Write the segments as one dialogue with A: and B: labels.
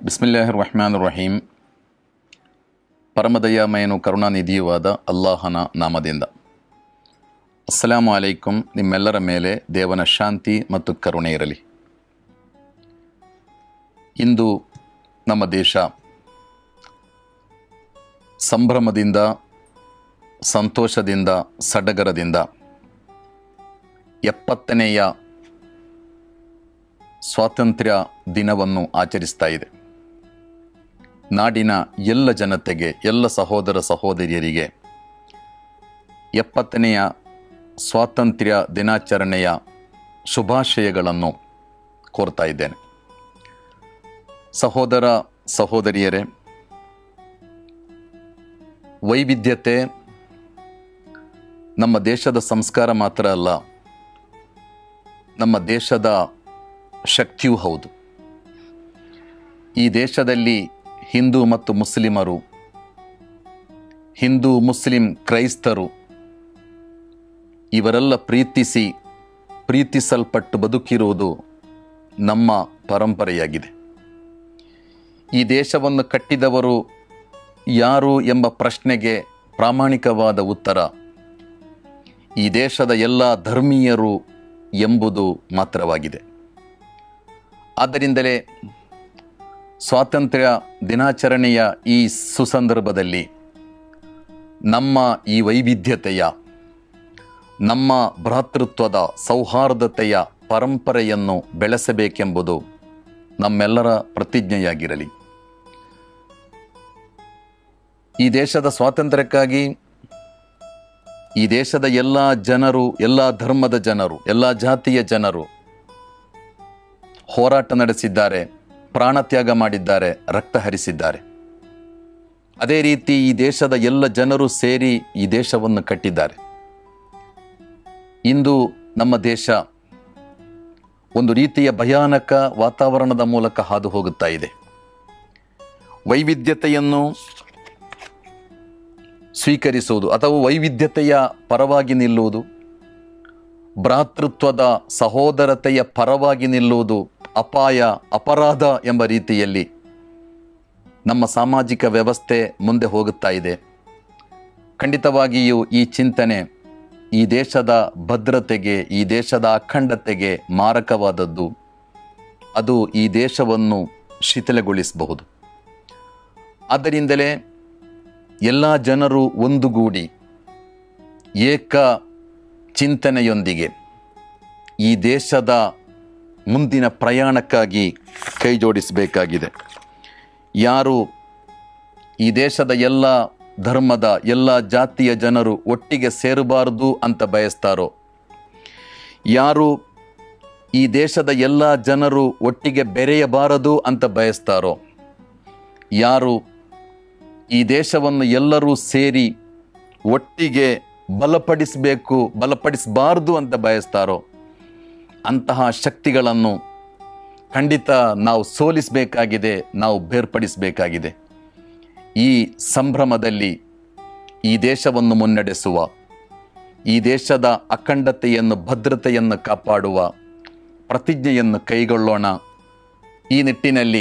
A: ಬಿಸ್ಮಿಲ್ಲಾಹ್ ರಹಮಾನ್ ರಹೀಂ ಪರಮದಯಾಮಯನು ಕರುಣಾನಿಧಿಯೂ ಆದ ಅಲ್ಲಾಹನ ನಾಮದಿಂದ ಅಸ್ಸಲಾಮು ಅಲೈಕುಂ ನಿಮ್ಮೆಲ್ಲರ ಮೇಲೆ ದೇವನ ಶಾಂತಿ ಮತ್ತು ಕರುಣೆ ಇರಲಿ ಇಂದು ನಮ್ಮ ದೇಶ ಸಂಭ್ರಮದಿಂದ ಸಂತೋಷದಿಂದ ಸಡಗರದಿಂದ ಎಪ್ಪತ್ತನೆಯ ಸ್ವಾತಂತ್ರ್ಯ ದಿನವನ್ನು ಆಚರಿಸ್ತಾ ಇದೆ ನಾಡಿನ ಎಲ್ಲ ಜನತೆಗೆ ಎಲ್ಲ ಸಹೋದರ ಸಹೋದರಿಯರಿಗೆ ಎಪ್ಪತ್ತನೆಯ ಸ್ವಾತಂತ್ರ್ಯ ದಿನಾಚರಣೆಯ ಶುಭಾಶಯಗಳನ್ನು ಕೋರ್ತಾ ಇದ್ದೇನೆ ಸಹೋದರ ಸಹೋದರಿಯರೇ ವೈವಿಧ್ಯತೆ ನಮ್ಮ ದೇಶದ ಸಂಸ್ಕಾರ ಮಾತ್ರ ಅಲ್ಲ ನಮ್ಮ ದೇಶದ ಶಕ್ತಿಯೂ ಹೌದು ಈ ದೇಶದಲ್ಲಿ ಹಿಂದೂ ಮತ್ತು ಮುಸ್ಲಿಮರು ಹಿಂದೂ ಮುಸ್ಲಿಂ ಕ್ರೈಸ್ತರು ಇವರೆಲ್ಲ ಪ್ರೀತಿಸಿ ಪ್ರೀತಿಸಲ್ಪಟ್ಟು ಬದುಕಿರುವುದು ನಮ್ಮ ಪರಂಪರೆಯಾಗಿದೆ ಈ ದೇಶವನ್ನು ಕಟ್ಟಿದವರು ಯಾರು ಎಂಬ ಪ್ರಶ್ನೆಗೆ ಪ್ರಾಮಾಣಿಕವಾದ ಉತ್ತರ ಈ ದೇಶದ ಎಲ್ಲ ಧರ್ಮೀಯರು ಎಂಬುದು ಮಾತ್ರವಾಗಿದೆ ಆದ್ದರಿಂದಲೇ ಸ್ವಾತಂತ್ರ್ಯ ದಿನಾಚರಣೆಯ ಈ ಸುಸಂದರ್ಭದಲ್ಲಿ ನಮ್ಮ ಈ ವೈವಿಧ್ಯತೆಯ ನಮ್ಮ ಭ್ರಾತೃತ್ವದ ಸೌಹಾರ್ದತೆಯ ಪರಂಪರೆಯನ್ನು ಬೆಳೆಸಬೇಕೆಂಬುದು ನಮ್ಮೆಲ್ಲರ ಪ್ರತಿಜ್ಞೆಯಾಗಿರಲಿ ಈ ದೇಶದ ಸ್ವಾತಂತ್ರ್ಯಕ್ಕಾಗಿ ಈ ದೇಶದ ಎಲ್ಲ ಜನರು ಎಲ್ಲ ಧರ್ಮದ ಜನರು ಎಲ್ಲ ಜಾತಿಯ ಜನರು ಹೋರಾಟ ನಡೆಸಿದ್ದಾರೆ ಪ್ರಾಣತ್ಯಾಗ ಮಾಡಿದ್ದಾರೆ ರಕ್ತ ಹರಿಸಿದ್ದಾರೆ ಅದೇ ರೀತಿ ಈ ದೇಶದ ಎಲ್ಲ ಜನರು ಸೇರಿ ಈ ದೇಶವನ್ನು ಕಟ್ಟಿದ್ದಾರೆ ಇಂದು ನಮ್ಮ ದೇಶ ಒಂದು ರೀತಿಯ ಭಯಾನಕ ವಾತಾವರಣದ ಮೂಲಕ ಹಾದು ಹೋಗುತ್ತಾ ಇದೆ ವೈವಿಧ್ಯತೆಯನ್ನು ಸ್ವೀಕರಿಸುವುದು ಅಥವಾ ವೈವಿಧ್ಯತೆಯ ಪರವಾಗಿ ನಿಲ್ಲುವುದು ಭ್ರಾತೃತ್ವದ ಸಹೋದರತೆಯ ಪರವಾಗಿ ನಿಲ್ಲುವುದು ಅಪಾಯ ಅಪರಾಧ ಎಂಬ ರೀತಿಯಲ್ಲಿ ನಮ್ಮ ಸಾಮಾಜಿಕ ವ್ಯವಸ್ಥೆ ಮುಂದೆ ಹೋಗುತ್ತಾ ಇದೆ ಖಂಡಿತವಾಗಿಯೂ ಈ ಚಿಂತನೆ ಈ ದೇಶದ ಭದ್ರತೆಗೆ ಈ ದೇಶದ ಅಖಂಡತೆಗೆ ಮಾರಕವಾದದ್ದು ಅದು ಈ ದೇಶವನ್ನು ಶಿಥಿಲಗೊಳಿಸಬಹುದು ಆದ್ದರಿಂದಲೇ ಎಲ್ಲ ಜನರು ಒಂದುಗೂಡಿ ಏಕ ಚಿಂತನೆಯೊಂದಿಗೆ ಈ ದೇಶದ ಮುಂದಿನ ಪ್ರಯಾಣಕ್ಕಾಗಿ ಕೈ ಜೋಡಿಸಬೇಕಾಗಿದೆ ಯಾರು ಈ ದೇಶದ ಎಲ್ಲ ಧರ್ಮದ ಎಲ್ಲ ಜಾತಿಯ ಜನರು ಒಟ್ಟಿಗೆ ಸೇರಬಾರದು ಅಂತ ಬಯಸ್ತಾರೋ ಯಾರು ಈ ದೇಶದ ಎಲ್ಲ ಜನರು ಒಟ್ಟಿಗೆ ಬೆರೆಯಬಾರದು ಅಂತ ಬಯಸ್ತಾರೋ ಯಾರು ಈ ದೇಶವನ್ನು ಎಲ್ಲರೂ ಸೇರಿ ಒಟ್ಟಿಗೆ ಬಲಪಡಿಸಬೇಕು ಬಲಪಡಿಸಬಾರ್ದು ಅಂತ ಬಯಸ್ತಾರೋ ಅಂತಹ ಶಕ್ತಿಗಳನ್ನು ಖಂಡಿತ ನಾವು ಸೋಲಿಸಬೇಕಾಗಿದೆ ನಾವು ಬೇರ್ಪಡಿಸಬೇಕಾಗಿದೆ ಈ ಸಂಭ್ರಮದಲ್ಲಿ ಈ ದೇಶವನ್ನು ಮುನ್ನಡೆಸುವ ಈ ದೇಶದ ಅಖಂಡತೆಯನ್ನು ಭದ್ರತೆಯನ್ನು ಕಾಪಾಡುವ ಪ್ರತಿಜ್ಞೆಯನ್ನು ಕೈಗೊಳ್ಳೋಣ ಈ ನಿಟ್ಟಿನಲ್ಲಿ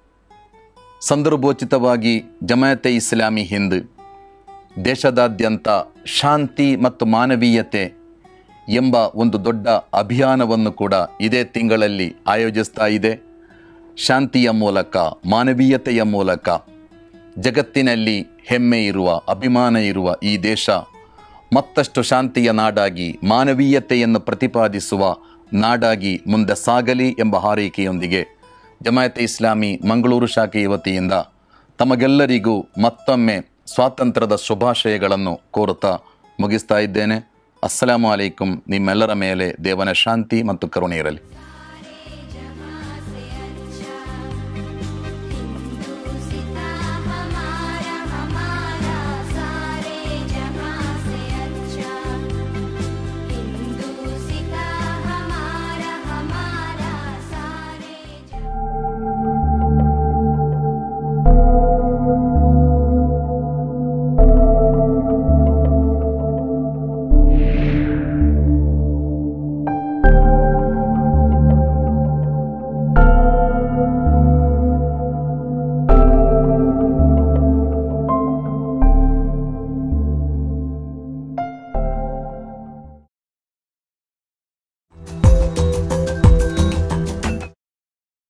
A: ಸಂದರ್ಭೋಚಿತವಾಗಿ ಜಮಾಯತೆ ಇಸ್ಲಾಮಿ ಹಿಂದ್ ದೇಶದಾದ್ಯಂತ ಶಾಂತಿ ಮತ್ತು ಮಾನವೀಯತೆ ಎಂಬ ಒಂದು ದೊಡ್ಡ ಅಭಿಯಾನವನ್ನು ಕೂಡ ಇದೇ ತಿಂಗಳಲ್ಲಿ ಆಯೋಜಿಸ್ತಾ ಇದೆ ಶಾಂತಿಯ ಮೂಲಕ ಮಾನವೀಯತೆಯ ಮೂಲಕ ಜಗತ್ತಿನಲ್ಲಿ ಹೆಮ್ಮೆ ಇರುವ ಅಭಿಮಾನ ಇರುವ ಈ ದೇಶ ಮತ್ತಷ್ಟು ಶಾಂತಿಯ ನಾಡಾಗಿ ಮಾನವೀಯತೆಯನ್ನು ಪ್ರತಿಪಾದಿಸುವ ನಾಡಾಗಿ ಮುಂದೆ ಸಾಗಲಿ ಎಂಬ ಹಾರೈಕೆಯೊಂದಿಗೆ ಜಮಾಯತೆ ಇಸ್ಲಾಮಿ ಮಂಗಳೂರು ಶಾಖೆಯ ವತಿಯಿಂದ ತಮಗೆಲ್ಲರಿಗೂ ಮತ್ತೊಮ್ಮೆ ಸ್ವಾತಂತ್ರ್ಯದ ಶುಭಾಶಯಗಳನ್ನು ಕೋರುತ್ತಾ ಮುಗಿಸ್ತಾ ಇದ್ದೇನೆ ಅಸ್ಸಲಾಮು ಅಲೈಕುಂ ನಿಮ್ಮೆಲ್ಲರ ಮೇಲೆ ದೇವನ ಶಾಂತಿ ಮತ್ತು ಕರುಣೆ ಇರಲಿ